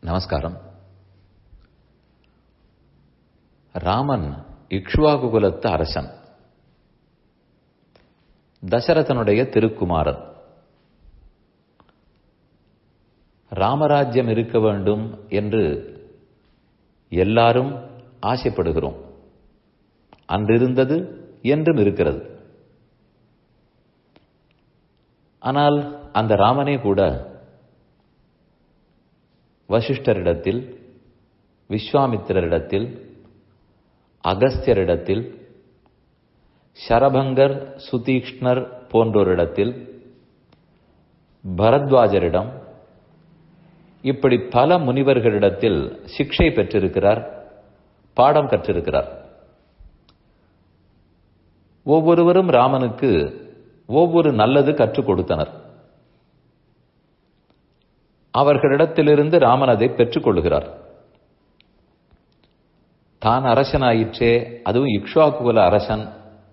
நமஸ்காரம் ராமன் இக்ஷுவாகு குலத்து அரசன் தசரதனுடைய திருக்குமாரன் ராமராஜ்யம் இருக்க வேண்டும் என்று எல்லாரும் ஆசைப்படுகிறோம் அன்றிருந்தது என்றும் இருக்கிறது ஆனால் அந்த ராமனே கூட வசிஷ்டரிடத்தில் விஸ்வாமித்திரரிடத்தில் அகஸ்தியரிடத்தில் ஷரபங்கர் சுதீக்ஷ்ணர் போன்றோரிடத்தில் பரத்வாஜரிடம் இப்படி பல முனிவர்களிடத்தில் சிக்ஷை பெற்றிருக்கிறார் பாடம் கற்றிருக்கிறார் ஒவ்வொருவரும் ராமனுக்கு ஒவ்வொரு நல்லது கற்றுக் கொடுத்தனர் அவர்களிடத்திலிருந்து ராமன் அதை பெற்றுக் கொள்கிறார் தான் அரசனாயிற்றே அதுவும் இக்ஷாக்குல அரசன்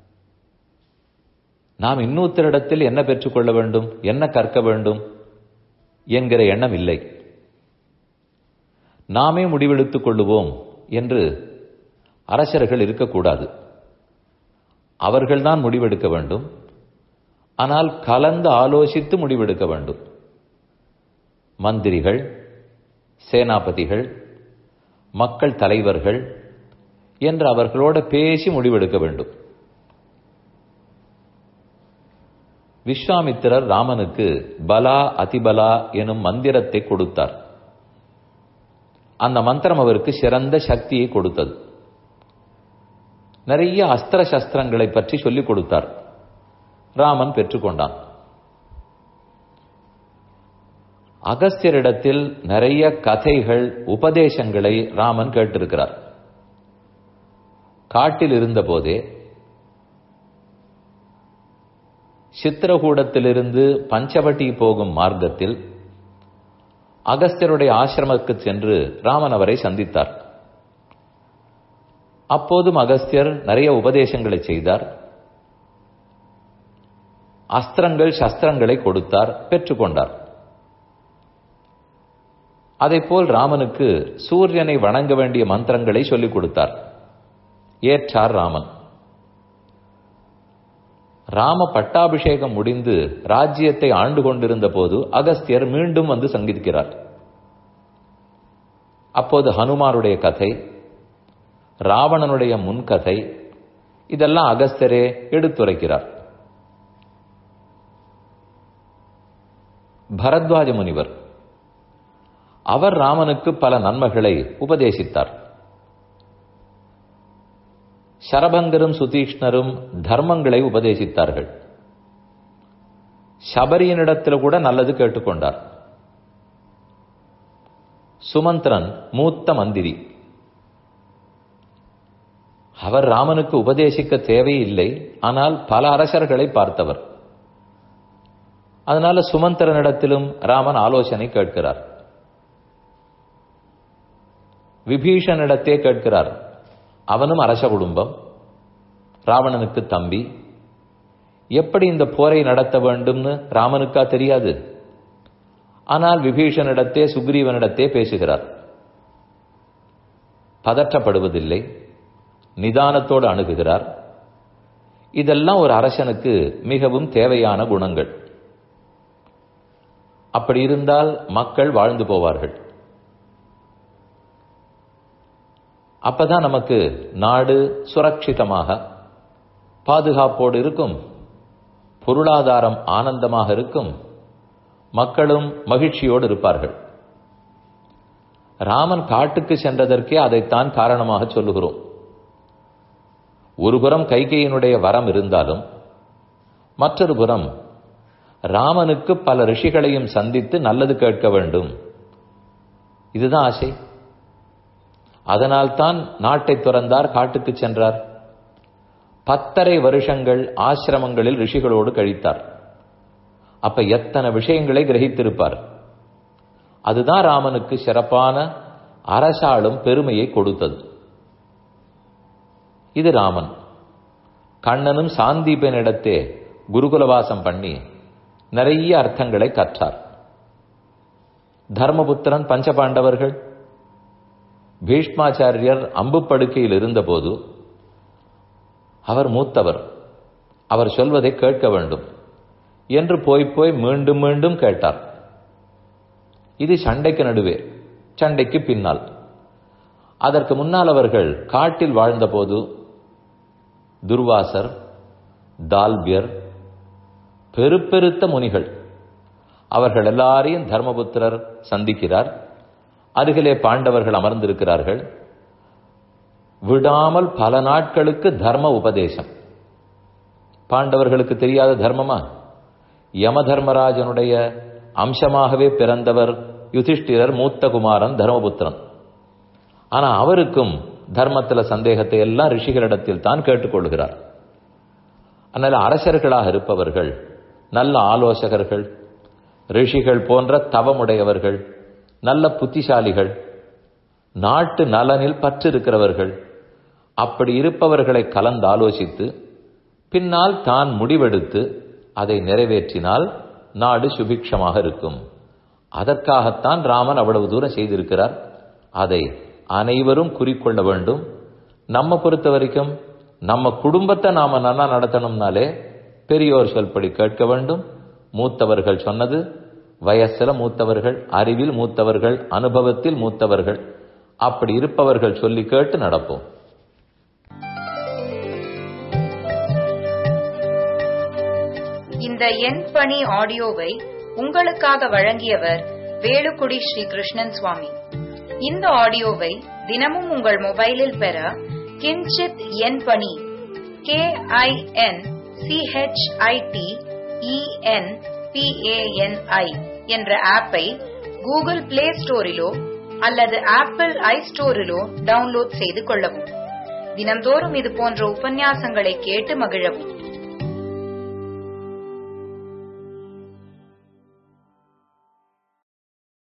நாம் இன்னொருத்தரிடத்தில் என்ன பெற்றுக்கொள்ள வேண்டும் என்ன கற்க வேண்டும் என்கிற எண்ணம் இல்லை நாமே முடிவெடுத்துக் கொள்ளுவோம் என்று அரசர்கள் இருக்கக்கூடாது அவர்கள்தான் முடிவெடுக்க வேண்டும் ஆனால் கலந்து ஆலோசித்து முடிவெடுக்க வேண்டும் மந்திரிகள் சேனாபதிகள் மக்கள் தலைவர்கள் என்று அவர்களோட பேசி முடிவெடுக்க வேண்டும் விஸ்வாமித்திரர் ராமனுக்கு பலா அதிபலா எனும் மந்திரத்தை கொடுத்தார் அந்த மந்திரம் அவருக்கு சிறந்த சக்தியை கொடுத்தது நிறைய அஸ்திர சஸ்திரங்களை பற்றி சொல்லிக் கொடுத்தார் ராமன் பெற்றுக்கொண்டான் அகஸ்தியரிடத்தில் நிறைய கதைகள் உபதேசங்களை ராமன் கேட்டிருக்கிறார் காட்டில் இருந்தபோதே சித்திரகூடத்திலிருந்து பஞ்சவட்டி போகும் மார்க்கத்தில் அகஸ்தியருடைய ஆசிரமக்கு சென்று ராமன் அவரை சந்தித்தார் அப்போதும் அகஸ்தியர் நிறைய உபதேசங்களை செய்தார் அஸ்திரங்கள் சஸ்திரங்களை கொடுத்தார் பெற்றுக்கொண்டார் போல் ராமனுக்கு சூரியனை வணங்க வேண்டிய மந்திரங்களை சொல்லிக் கொடுத்தார் ஏற்றார் ராமன் ராம பட்டாபிஷேகம் முடிந்து ராஜ்யத்தை ஆண்டு கொண்டிருந்த போது அகஸ்தியர் மீண்டும் வந்து சங்கிக்கிறார் அப்போது ஹனுமாருடைய கதை ராவணனுடைய முன்கதை இதெல்லாம் அகஸ்தியரே எடுத்துரைக்கிறார் பரத்வாஜ முனிவர் அவர் ராமனுக்கு பல நன்மைகளை உபதேசித்தார் சரபங்கரும் சுதீஷ்ணரும் தர்மங்களை உபதேசித்தார்கள் சபரியனிடத்தில் கூட நல்லது கேட்டுக்கொண்டார் சுமந்திரன் மூத்த மந்திரி அவர் ராமனுக்கு உபதேசிக்க தேவையில்லை ஆனால் பல அரசர்களை பார்த்தவர் அதனால சுமந்திரனிடத்திலும் ராமன் ஆலோசனை கேட்கிறார் விபீஷனிடத்தே கேட்கிறார் அவனும் அரச குடும்பம் ராவணனுக்கு தம்பி எப்படி இந்த போரை நடத்த வேண்டும்னு ராமனுக்கா தெரியாது ஆனால் விபீஷனிடத்தே சுக்ரீவனிடத்தே பேசுகிறார் பதற்றப்படுவதில்லை நிதானத்தோடு அணுகுகிறார் இதெல்லாம் ஒரு அரசனுக்கு மிகவும் தேவையான குணங்கள் அப்படி இருந்தால் மக்கள் வாழ்ந்து போவார்கள் அப்பதான் நமக்கு நாடு சுரட்சிதமாக பாதுகாப்போடு இருக்கும் பொருளாதாரம் ஆனந்தமாக இருக்கும் மக்களும் மகிழ்ச்சியோடு இருப்பார்கள் ராமன் காட்டுக்கு சென்றதற்கே அதைத்தான் காரணமாக சொல்லுகிறோம் ஒருபுறம் கைகையினுடைய வரம் இருந்தாலும் மற்றொரு புறம் ராமனுக்கு பல ரிஷிகளையும் சந்தித்து நல்லது கேட்க வேண்டும் இதுதான் ஆசை அதனால்தான் நாட்டை துறந்தார் காட்டுக்கு சென்றார் பத்தரை வருஷங்கள் ஆசிரமங்களில் ரிஷிகளோடு கழித்தார் அப்ப எத்தனை விஷயங்களை கிரகித்திருப்பார் அதுதான் ராமனுக்கு சிறப்பான அரசாளும் பெருமையை கொடுத்தது இது ராமன் கண்ணனும் சாந்தீபனிடத்தே குருகுலவாசம் பண்ணி நிறைய அர்த்தங்களை கற்றார் தர்மபுத்திரன் பஞ்சபாண்டவர்கள் பீஷ்மாச்சாரியர் அம்பு படுக்கையில் இருந்தபோது அவர் மூத்தவர் அவர் சொல்வதை கேட்க வேண்டும் என்று போய் போய் மீண்டும் மீண்டும் கேட்டார் இது சண்டைக்கு நடுவே சண்டைக்கு பின்னால் அதற்கு முன்னால் அவர்கள் காட்டில் வாழ்ந்தபோது துர்வாசர் தால்பியர் பெருப்பெருத்த முனிகள் அவர்கள் எல்லாரையும் தர்மபுத்திரர் சந்திக்கிறார் அருகிலே பாண்டவர்கள் அமர்ந்திருக்கிறார்கள் விடாமல் பல நாட்களுக்கு தர்ம உபதேசம் பாண்டவர்களுக்கு தெரியாத தர்மமா யம தர்மராஜனுடைய அம்சமாகவே பிறந்தவர் யுதிஷ்டிரர் மூத்த குமாரன் தர்மபுத்திரன் ஆனா அவருக்கும் தர்மத்துல சந்தேகத்தை எல்லாம் ரிஷிகளிடத்தில் தான் கேட்டுக்கொள்கிறார் அதனால அரசர்களாக இருப்பவர்கள் நல்ல ஆலோசகர்கள் ரிஷிகள் போன்ற தவமுடையவர்கள் நல்ல புத்திசாலிகள் நாட்டு நலனில் பற்று இருக்கிறவர்கள் அப்படி இருப்பவர்களை கலந்து ஆலோசித்து பின்னால் தான் முடிவெடுத்து அதை நிறைவேற்றினால் நாடு சுபிக்ஷமாக இருக்கும் அதற்காகத்தான் ராமன் அவ்வளவு தூரம் செய்திருக்கிறார் அதை அனைவரும் குறிக்கொள்ள வேண்டும் நம்ம பொறுத்த வரைக்கும் நம்ம குடும்பத்தை நாம நல்லா நடத்தணும்னாலே பெரியோர் சொல்படி கேட்க வேண்டும் மூத்தவர்கள் சொன்னது வயசுல மூத்தவர்கள் அறிவில் மூத்தவர்கள் அனுபவத்தில் மூத்தவர்கள் அப்படி இருப்பவர்கள் சொல்லி கேட்டு நடப்போம் இந்த எண் பணி ஆடியோவை உங்களுக்காக வழங்கியவர் வேலுக்குடி ஸ்ரீ கிருஷ்ணன் சுவாமி இந்த ஆடியோவை தினமும் உங்கள் மொபைலில் பெற கிஞ்சித் எண் பணி கே ஐ என் சிஹெச்ஐடி இஎன் பிஏஎன்ஐ என்ற ஆப்பை கூகுள் பிளே ஸ்டோரிலோ அல்லது ஆப்பிள் ஐ ஸ்டோரிலோ டவுன்லோட் செய்து கொள்ளவும் தினம்தோறும் இது போன்ற உபன்யாசங்களை கேட்டு மகிழவும்